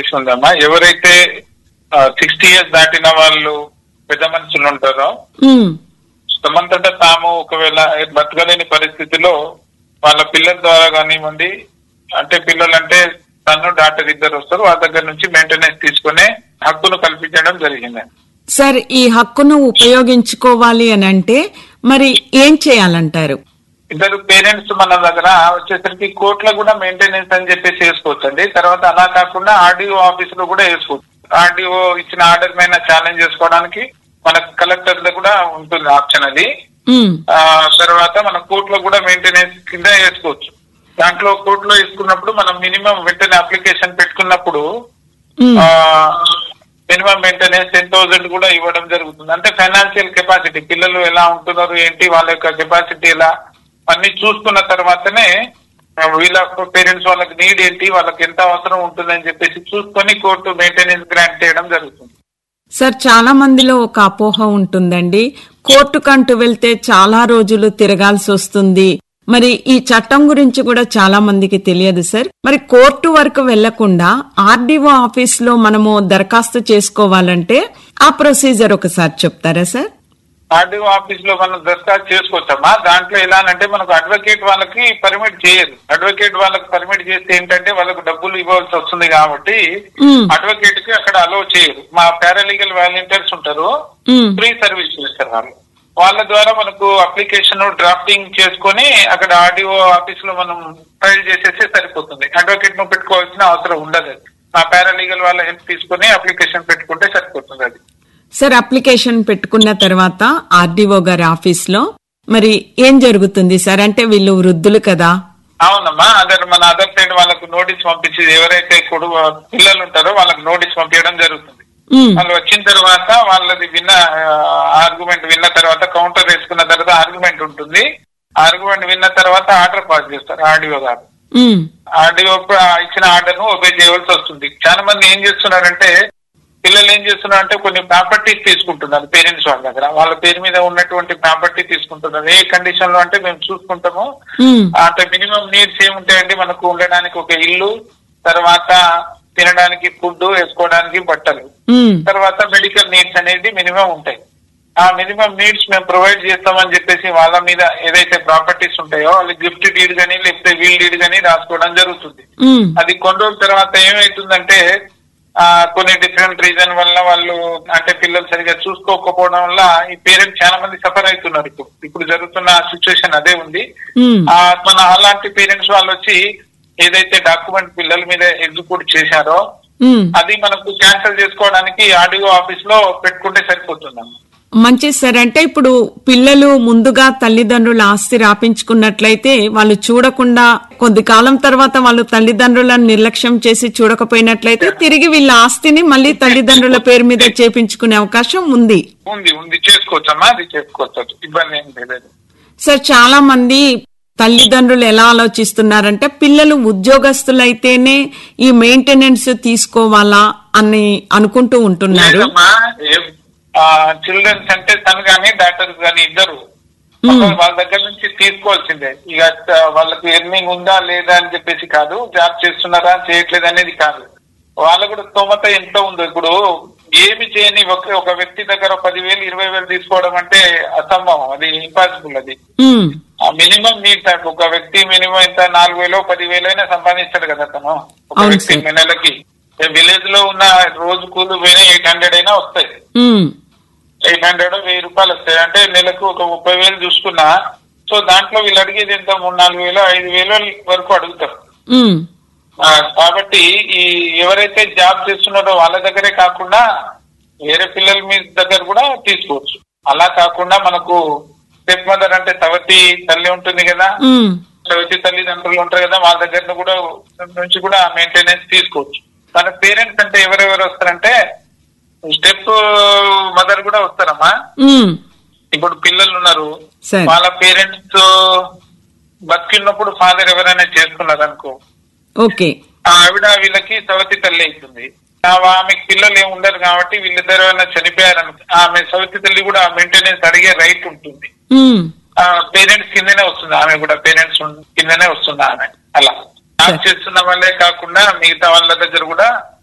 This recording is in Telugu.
పాలసీ ఉందమ్మా ఎవరైతే సిక్స్టీ ఇయర్స్ దాటిన వాళ్ళు పెద్ద మనుషులు ఉంటారో ఉమ్, తమంతటా తాము ఒకవేళ బతకలేని పరిస్థితిలో వాళ్ళ పిల్లల ద్వారా కానివ్వండి అంటే పిల్లలు అంటే తను డాక్టర్ ఇద్దరు వస్తారు వాళ్ళ దగ్గర నుంచి మెయింటెనెన్స్ తీసుకునే హక్కును కల్పించడం జరిగింది సార్ ఈ హక్కును ఉపయోగించుకోవాలి అని అంటే మరి ఏం చేయాలంటారు ఇద్దరు పేరెంట్స్ మన దగ్గర వచ్చేసరికి కోర్టులో కూడా మెయింటెనెన్స్ అని చెప్పేసి వేసుకోవచ్చండి తర్వాత అలా కాకుండా ఆర్డీఓ ఆఫీస్ లో కూడా వేసుకోవచ్చు ఆర్డీఓ ఇచ్చిన ఆర్డర్ మీద ఛాలెంజ్ చేసుకోవడానికి మన కలెక్టర్ లో కూడా ఉంటుంది ఆప్షన్ అది ఉమ్, ఆ తర్వాత మన కోర్టులో కూడా మెయింటెనెన్స్ కింద వేసుకోవచ్చు దాంట్లో కోర్టులో వేసుకున్నప్పుడు మనం మినిమం వెంటనే అప్లికేషన్ పెట్టుకున్నప్పుడు um, minimum maintenance ten thousand కూడా ఇవ్వడం జరుగుతుంది అంటే ఫైనాన్షియల్ కెపాసిటీ పిల్లలు ఎలా ఉంటున్నారు ఏంటి వాళ్ళ యొక్క కెపాసిటీ ఎలా అన్ని చూసుకున్న తర్వాతనే ఆ, వీళ్ళ పేరెంట్స్ వాళ్ళకి నీడ్ ఏంటి వాళ్ళకి ఎంత అవసరం ఉంటుందని చెప్పేసి చూసుకొని కోర్టు మెయింటెనెన్స్ గ్రాంట్ చేయడం జరుగుతుంది సార్ చాలా మందిలో ఒక అపోహ ఉంటుందండి కోర్టుకంటూ వెళ్తే చాలా రోజులు తిరగాల్సి వస్తుంది మరి ఈ చట్టం గురించి కూడా చాలా మందికి తెలియదు సార్ మరి కోర్టు వరకు వెళ్లకుండా ఆర్డీఓ ఆఫీస్ లో మనము దరఖాస్తు చేసుకోవాలంటే ఆ ప్రొసీజర్ ఒకసారి చెప్తారా సార్ ఆర్డీఓ ఆఫీస్ లో మనం దరఖాస్తు చేసుకోవచ్చమ్మా దాంట్లో ఎలా అంటే మనకు అడ్వకేట్ వాళ్ళకి పర్మిట్ చేయరు అడ్వకేట్ వాళ్ళకి పర్మిట్ చేస్తే ఏంటంటే వాళ్ళకు డబ్బులు ఇవ్వాల్సి వస్తుంది కాబట్టి ఉమ్, అడ్వకేట్ కి అక్కడ అలో చేయరు మా పారాలీగల్ వాలంటీర్స్ ఉంటారు ఉమ్, ఫ్రీ సర్వీస్ చేస్తారు వాళ్ళు వాళ్ళ ద్వారా మనకు అప్లికేషన్ డ్రాఫ్టింగ్ చేసుకొని అక్కడ ఆర్డీఓ ఆఫీస్ లో మనం ఫైల్ చేసేస్తే సరిపోతుంది అడ్వకేట్ ను పెట్టుకోవాల్సిన అవసరం ఉండదు అది మా పారాలీగల్ వాళ్ళ హెల్ప్ తీసుకొని అప్లికేషన్ పెట్టుకుంటే సరిపోతుంది అది సార్ అప్లికేషన్ పెట్టుకున్న తర్వాత ఆర్డీఓ గారి ఆఫీస్ లో మరి ఏం జరుగుతుంది సార్ అంటే వీళ్ళు వృద్ధులు కదా అవునమ్మా అదర్ మన అదర్ సైడ్ వాళ్ళకు నోటీస్ పంపించి ఎవరైతే కొడుకు పిల్లలు ఉంటారో వాళ్ళకి నోటీస్ పంపించడం జరుగుతుంది ఉమ్, వాళ్ళు వచ్చిన తర్వాత వాళ్ళది విన్న ఆర్గ్యుమెంట్ విన్న తర్వాత కౌంటర్ వేసుకున్న తర్వాత ఆర్గ్యుమెంట్ ఉంటుంది ఆర్గ్యుమెంట్ విన్న తర్వాత ఆర్డర్ పాస్ చేస్తారు ఆర్డీఓ గారు ఉమ్, ఆర్డీఓ ఇచ్చిన ఆర్డర్ ను ఒబే చేయవలసి వస్తుంది చాలా మంది ఏం చేస్తున్నారంటే పిల్లలు ఏం చేస్తున్నారంటే కొన్ని ప్రాపర్టీస్ తీసుకుంటున్నారు పేరెంట్స్ వాళ్ళ దగ్గర వాళ్ళ పేరు మీద ఉన్నటువంటి ప్రాపర్టీ తీసుకుంటున్నారు ఏ కండిషన్ లో అంటే మేము చూసుకుంటాము ఉమ్, అంటే మినిమం నీడ్స్ ఏముంటాయండి మనకు ఉండడానికి ఒక ఇల్లు తర్వాత తినడానికి ఫుడ్ వేసుకోవడానికి బట్టలు ఉమ్, తర్వాత మెడికల్ నీడ్స్ అనేది మినిమం ఉంటాయి ఆ మినిమం నీడ్స్ మేము ప్రొవైడ్ చేస్తామని చెప్పేసి వాళ్ళ మీద ఏదైతే ప్రాపర్టీస్ ఉంటాయో వాళ్ళకి గిఫ్ట్ డీడ్ కానీ లేకపోతే వీల్ డీడ్ కానీ రాసుకోవడం జరుగుతుంది ఉమ్, అది కొన్ని రోజుల తర్వాత ఏమవుతుందంటే ఆ కొన్ని డిఫరెంట్ రీజన్ వల్ల వాళ్ళు అంటే పిల్లలు సరిగా చూసుకోకపోవడం వల్ల ఈ పేరెంట్స్ చాలా మంది సఫర్ అవుతున్నారు ఇప్పుడు ఇప్పుడు జరుగుతున్న సిచ్యువేషన్ అదే ఉంది ఉమ్, ఆ మన అలాంటి పేరెంట్స్ వాళ్ళు వచ్చి ఏదైతే డాక్యుమెంట్ పిల్లల మీద ఎగ్జిక్యూట్ చేశారో ఉమ్. అది మనకు క్యాన్సిల్ చేసుకోవడానికి ఆర్డీఓ ఆఫీస్ లో పెట్టుకుంటే సరిపోతుందమ్మా మంచిది సార్ అంటే ఇప్పుడు పిల్లలు ముందుగా తల్లిదండ్రుల ఆస్తి రాపించుకున్నట్లయితే వాళ్ళు చూడకుండా కొద్ది కాలం తర్వాత వాళ్ళు తల్లిదండ్రులను నిర్లక్ష్యం చేసి చూడకపోయినట్లయితే తిరిగి వీళ్ళ ఆస్తిని మళ్ళీ తల్లిదండ్రుల పేరు మీద చేపించుకునే అవకాశం ఉంది ఉంది ఉంది చేసుకోవచ్చమ్మా అది చేసుకోవచ్చు ఇబ్బంది ఏం లేదు సార్ చాలా మంది తల్లిదండ్రులు ఎలా ఆలోచిస్తున్నారంటే పిల్లలు ఉద్యోగస్తులైతేనే ఈ మెయింటెనెన్స్ తీసుకోవాలా అని అనుకుంటూ ఉంటున్నారు లేదమ్మా చిల్డ్రన్స్ అంటే తను కానీ డాక్టర్స్ కానీ ఇద్దరు మ్మ్. వాళ్ళ దగ్గర నుంచి తీసుకోవాల్సిందే ఇక త- వాళ్ళకి ఎర్నింగ్ ఉందా లేదా అని చెప్పేసి కాదు జాబ్ చేస్తున్నారా చేయట్లేదు అనేది కాదు వాళ్ళ కూడా స్తోమత ఎంత ఉందో ఇప్పుడు ఏమి చేయని ఒక ఒక వ్యక్తి దగ్గర పదివేలు ఇరవై వేలు తీసుకోవడం అంటే అసంభవం అది ఇంపాసిబుల్ అది ఉమ్, మినిమం నీడ్స్ అంటే ఒక వ్యక్తి మినిమం ఇంత నాలుగు వేలు పదివేలు అయినా సంపాదిస్తాడు కదా తను ఒక అవును వ్యక్తి సార్. నెలకి విలేజ్ లో ఉన్న రోజు కూలి పోయినా ఎయిట్ హండ్రెడ్ అయినా వస్తాయి ఉమ్, ఎయిట్ హండ్రెడ్ వెయ్యి రూపాయలు వస్తాయి అంటే నెలకు ఒక ముప్పై వేలు చూసుకున్నా సో దాంట్లో వీళ్ళు అడిగేది ఎంత మూడు నాలుగు వేలు ఐదు వేలు వరకు అడుగుతారు ఉమ్, ఆ, కాబట్టి ఈ ఎవరైతే జాబ్ చేస్తున్నారో వాళ్ళ దగ్గరే కాకుండా వేరే పిల్లల మీ దగ్గర కూడా తీసుకోవచ్చు అలా కాకుండా మనకు స్టెప్ మదర్ అంటే సవతి తల్లి ఉంటుంది కదా ఉమ్. సవతి తల్లిదండ్రులు ఉంటారు కదా వాళ్ళ దగ్గర కూడా నుంచి కూడా మెయింటెనెన్స్ తీసుకోవచ్చు మన పేరెంట్స్ అంటే ఎవరెవరు వస్తారంటే స్టెప్ మదర్ కూడా వస్తారమ్మా ఉమ్, ఇప్పుడు పిల్లలు ఉన్నారు సరే వాళ్ళ పేరెంట్స్ బతికినప్పుడు ఫాదర్ ఎవరైనా చేసుకున్నారు అనుకో ఓకే ఆ ఆవిడ వీళ్ళకి సవతి తల్లి అవుతుంది ఆ ఆమెకి పిల్లలు ఏమి ఉండరు కాబట్టి వీళ్ళిద్దరు ఏమైనా చనిపోయారను ఆమె సవతి తల్లి కూడా మెయింటెనెన్స్ అడిగే రైట్ ఉంటుంది ఉమ్, ఆ పేరెంట్స్ కిందనే వస్తుంది ఆమె కూడా పేరెంట్స్ కిందనే వస్తుంది ఆమె అలా జాబ్ చేస్తున్న వాళ్ళే కాకుండా మిగతా వాళ్ళ దగ్గర కూడా